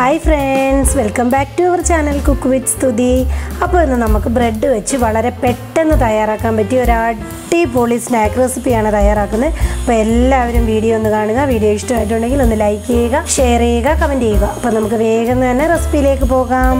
hi friends welcome back to our channel cook with Sthuthi അപ്പോൾ ഇന്ന് നമുക്ക് ബ്രെഡ് വെച്ച് വളരെ പെട്ടെന്ന് തയ്യാറാക്കാൻ പറ്റിയ ഒരു അടിപൊളി സ്നാക്ക് റെസിപ്പിയാണ് തയ്യാറാക്കുന്നത് അപ്പോൾ എല്ലാവരും വീഡിയോ ഒന്ന് കാണുക വീഡിയോ ഇഷ്ടമായിട്ടുണ്ടെങ്കിൽ ഒന്ന് ലൈക്ക് ചെയ്യുക ഷെയർ ചെയ്യുക കമൻറ്റ് ചെയ്യുക അപ്പോൾ നമുക്ക് വേഗം തന്നെ റെസിപ്പിയിലേക്ക് പോകാം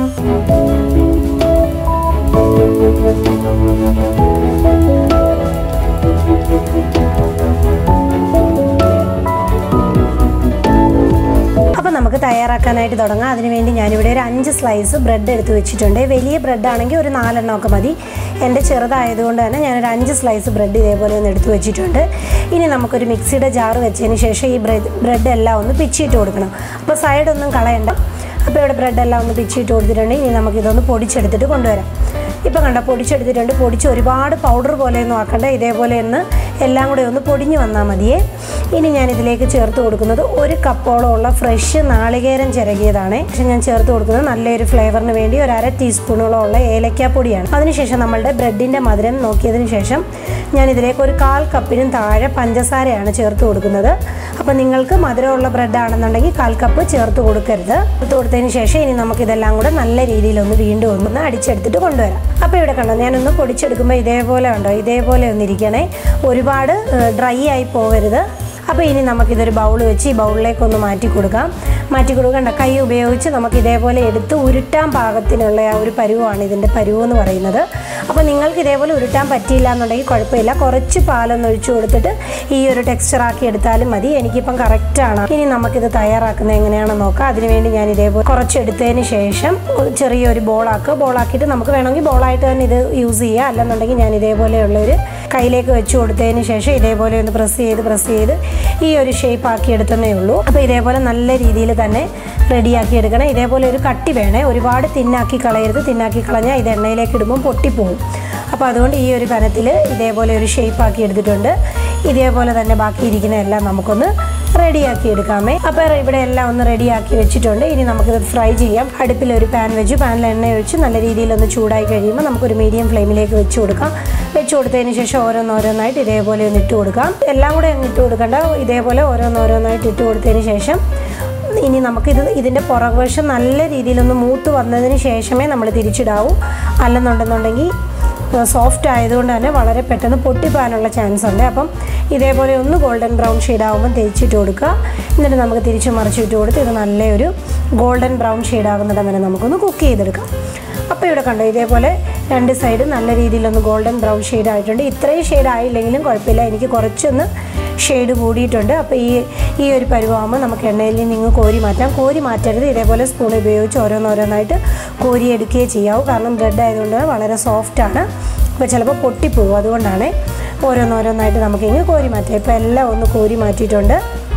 അപ്പോൾ നമുക്ക് തയ്യാറാക്കാനായിട്ട് തുടങ്ങാം അതിനുവേണ്ടി ഞാനിവിടെ ഒരു അഞ്ച് സ്ലൈസ് ബ്രെഡ് എടുത്ത് വെച്ചിട്ടുണ്ട് വലിയ ബ്രെഡ് ആണെങ്കിൽ ഒരു നാലെണ്ണം ഒക്കെ മതി എൻ്റെ ചെറുതായതുകൊണ്ട് തന്നെ ഞാനൊരു അഞ്ച് സ്ലൈസ് ബ്രെഡ് ഇതേപോലെ ഒന്ന് എടുത്ത് വെച്ചിട്ടുണ്ട് ഇനി നമുക്കൊരു മിക്സിയുടെ ജാർ വെച്ചതിന് ശേഷം ഈ ബ്രെഡ് ബ്രെഡ് എല്ലാം ഒന്ന് പിച്ചിട്ട് കൊടുക്കണം അപ്പോൾ സൈഡൊന്നും കളയണ്ട അപ്പോൾ ഇവിടെ ബ്രെഡ് എല്ലാം ഒന്ന് പിച്ചിട്ട് കൊടുത്തിട്ടുണ്ട് ഇനി നമുക്കിതൊന്ന് പൊടിച്ചെടുത്തിട്ട് കൊണ്ടുവരാം ഇപ്പോൾ കണ്ട പൊടിച്ചെടുത്തിട്ടുണ്ട് പൊടിച്ച് ഒരുപാട് പൗഡർ പോലെയൊന്നും ആക്കണ്ട ഇതേപോലെ ഒന്ന് എല്ലാം കൂടെ ഒന്ന് പൊടിഞ്ഞ് വന്നാൽ മതിയേ ഇനി ഞാൻ ഇതിലേക്ക് ചേർത്ത് കൊടുക്കുന്നത് ഒരു കപ്പോളം ഉള്ള ഫ്രഷ് നാളികേരം ചിരകിയതാണ് പക്ഷെ ഞാൻ ചേർത്ത് കൊടുക്കുന്നത് നല്ലൊരു ഫ്ലേവറിന് വേണ്ടി ഒരു അര ടീസ്പൂണോളം ഉള്ള ഏലക്കാപ്പൊടിയാണ് അതിനുശേഷം നമ്മളുടെ ബ്രെഡിൻ്റെ മധുരം നോക്കിയതിന് ശേഷം ഞാൻ ഇതിലേക്ക് ഒരു കാൽ കപ്പിനും താഴെ പഞ്ചസാരയാണ് ചേർത്ത് കൊടുക്കുന്നത് അപ്പോൾ നിങ്ങൾക്ക് മധുരമുള്ള ബ്രെഡ് ആണെന്നുണ്ടെങ്കിൽ കാൽ കപ്പ് ചേർത്ത് കൊടുക്കരുത് ചേർത്ത് കൊടുത്തതിന് ശേഷം ഇനി നമുക്കിതെല്ലാം കൂടെ നല്ല രീതിയിൽ ഒന്ന് വീണ്ടും ഒന്ന് അടിച്ചെടുത്തിട്ട് കൊണ്ടുവരാം അപ്പോൾ ഇവിടെ കണ്ടോ ഞാനൊന്ന് പൊടിച്ചെടുക്കുമ്പോൾ ഇതേപോലെ ഉണ്ടോ ഇതേപോലെ ഒന്നിരിക്കണേ ഒരുപാട് ഡ്രൈ ആയി പോകരുത് അപ്പോൾ ഇനി നമുക്കിതൊരു ബൗൾ വെച്ച് ഈ ബൗളിലേക്ക് ഒന്ന് മാറ്റി കൊടുക്കാം മാറ്റി കൊടുക്കണ്ട കൈ ഉപയോഗിച്ച് നമുക്ക് ഇതേപോലെ എടുത്ത് ഉരുട്ടാൻ പാകത്തിനുള്ള ആ ഒരു പരുവമാണ് ഇതിൻ്റെ പരുവ് എന്ന് പറയുന്നത് അപ്പോൾ നിങ്ങൾക്ക് ഇതേപോലെ ഉരുട്ടാൻ പറ്റിയില്ല എന്നുണ്ടെങ്കിൽ കുഴപ്പമില്ല കുറച്ച് പാലൊന്ന് ഒഴിച്ചു കൊടുത്തിട്ട് ഈ ഒരു ടെക്സ്ചർ ആക്കി എടുത്താലും മതി എനിക്കിപ്പം കറക്റ്റാണ് ഇനി നമുക്കിത് തയ്യാറാക്കുന്നത് എങ്ങനെയാണെന്ന് നോക്കാം അതിനുവേണ്ടി ഞാൻ ഇതേപോലെ കുറച്ചെടുത്തതിന് ശേഷം ചെറിയൊരു ബോളാക്കുക ബോളാക്കിയിട്ട് നമുക്ക് വേണമെങ്കിൽ ബോളായിട്ട് തന്നെ ഇത് യൂസ് ചെയ്യുക അല്ലെന്നുണ്ടെങ്കിൽ ഞാൻ ഇതേപോലെയുള്ളൊരു കയ്യിലേക്ക് വെച്ച് കൊടുത്തതിന് ശേഷം ഇതേപോലെ ഒന്ന് പ്രസ് ചെയ്ത് പ്രസ് ചെയ്ത് ഈ ഒരു ഷേപ്പ് ആക്കി എടുത്തതേ ഉള്ളൂ അപ്പോൾ ഇതേപോലെ നല്ല രീതിയിൽ തന്നെ റെഡിയാക്കി എടുക്കണം ഇതേപോലെ ഒരു കട്ടി വേണേ ഒരുപാട് തിന്നാക്കി കളയരുത് തിന്നാക്കി കളഞ്ഞാൽ ഇത് എണ്ണയിലേക്ക് ഇടുമ്പോൾ പൊട്ടിപ്പോവും അപ്പോൾ അതുകൊണ്ട് ഈ ഒരു കനത്തിൽ ഇതേപോലെ ഒരു ഷേപ്പ് ആക്കി എടുത്തിട്ടുണ്ട് ഇതേപോലെ തന്നെ ബാക്കി ഇരിക്കുന്ന എല്ലാം നമുക്കൊന്ന് റെഡിയാക്കി എടുക്കാമേ അപ്പോൾ ഇവിടെ എല്ലാം ഒന്ന് റെഡിയാക്കി വെച്ചിട്ടുണ്ട് ഇനി നമുക്കിത് ഫ്രൈ ചെയ്യാം അടുപ്പിൽ ഒരു പാൻ വെച്ച് പാനിൽ എണ്ണ ഒഴിച്ച് നല്ല രീതിയിൽ ഒന്ന് ചൂടായി കഴിയുമ്പോൾ നമുക്കൊരു മീഡിയം ഫ്ലെയിമിലേക്ക് വെച്ച് കൊടുക്കാം വെച്ച് കൊടുത്തതിന് ശേഷം ഓരോന്നോരോന്നായിട്ട് ഇതേപോലെ ഒന്ന് ഇട്ട് കൊടുക്കാം എല്ലാം കൂടെ അങ്ങ് ഇട്ട് കൊടുക്കണ്ട ഇതേപോലെ ഓരോന്നോരോന്നായിട്ട് ഇട്ട് കൊടുത്തതിന് ശേഷം ഇനി നമുക്കിത് ഇതിൻ്റെ പുറകുവശം നല്ല രീതിയിലൊന്ന് മൂത്ത് വന്നതിന് ശേഷമേ നമ്മൾ തിരിച്ചിടാവൂ അല്ലെന്നുണ്ടെന്നുണ്ടെങ്കിൽ സോഫ്റ്റ് ആയതുകൊണ്ട് തന്നെ വളരെ പെട്ടെന്ന് പൊട്ടിപ്പോകാനുള്ള ചാൻസ് ഉണ്ട് അപ്പം ഇതേപോലെ ഒന്ന് ഗോൾഡൻ ബ്രൗൺ ഷെയ്ഡാകുമ്പോൾ തേച്ചിട്ട് കൊടുക്കുക എന്നിട്ട് നമുക്ക് തിരിച്ച് മറിച്ചിട്ട് കൊടുത്ത് ഇത് നല്ലൊരു ഗോൾഡൻ ബ്രൗൺ ഷെയ്ഡാകുന്നിടം വരെ നമുക്കൊന്ന് കുക്ക് ചെയ്തെടുക്കാം അപ്പോൾ ഇവിടെ കണ്ടോ ഇതേപോലെ രണ്ട് സൈഡ് നല്ല രീതിയിലൊന്ന് ഗോൾഡൻ ബ്രൗൺ ഷെയ്ഡ് ആയിട്ടുണ്ട് ഇത്രയും ഷെയ്ഡ് ആയില്ലെങ്കിലും കുഴപ്പമില്ല എനിക്ക് കുറച്ചൊന്ന് ഷെയ്ഡ് കൂടിയിട്ടുണ്ട് അപ്പോൾ ഈ ഈ ഒരു പരുവാകുമ്പോൾ നമുക്ക് എണ്ണയിൽ നിന്ന് കോരി മാറ്റാം കോരി മാറ്റരുത് ഇതേപോലെ സ്പൂൺ ഉപയോഗിച്ച് ഓരോന്നോരോന്നായിട്ട് കോരി എടുക്കുകയേ ചെയ്യാവൂ കാരണം ബ്രെഡ് ആയതുകൊണ്ട് വളരെ സോഫ്റ്റാണ് അപ്പോൾ ചിലപ്പോൾ പൊട്ടിപ്പോകും അതുകൊണ്ടാണ് ഓരോന്നോരോന്നായിട്ട് നമുക്കിങ്ങ് കോരി മാറ്റാം ഇപ്പോൾ എല്ലാം ഒന്ന് കോരി മാറ്റിയിട്ടുണ്ട്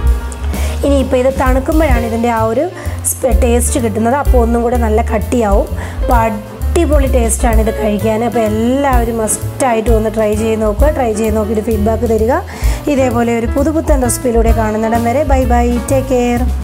ഇനി ഇപ്പോൾ ഇത് തണുക്കുമ്പോഴാണ് ഇതിൻ്റെ ആ ഒരു ടേസ്റ്റ് കിട്ടുന്നത് അപ്പോൾ ഒന്നും കൂടെ നല്ല കട്ടിയാവും അപ്പോൾ അടിപൊളി ടേസ്റ്റാണ് ഇത് കഴിക്കാൻ അപ്പോൾ എല്ലാവരും മസ്റ്റായിട്ട് ഒന്ന് ട്രൈ ചെയ്ത് നോക്കുക ട്രൈ ചെയ്ത് നോക്കിയിട്ട് ഫീഡ്ബാക്ക് തരിക ഇതേപോലെ ഒരു പുതുപുത്തൻ റെസിപ്പിയിലൂടെ കാണുന്നിടം വരെ ബൈ ബൈ ടേക്ക് കെയർ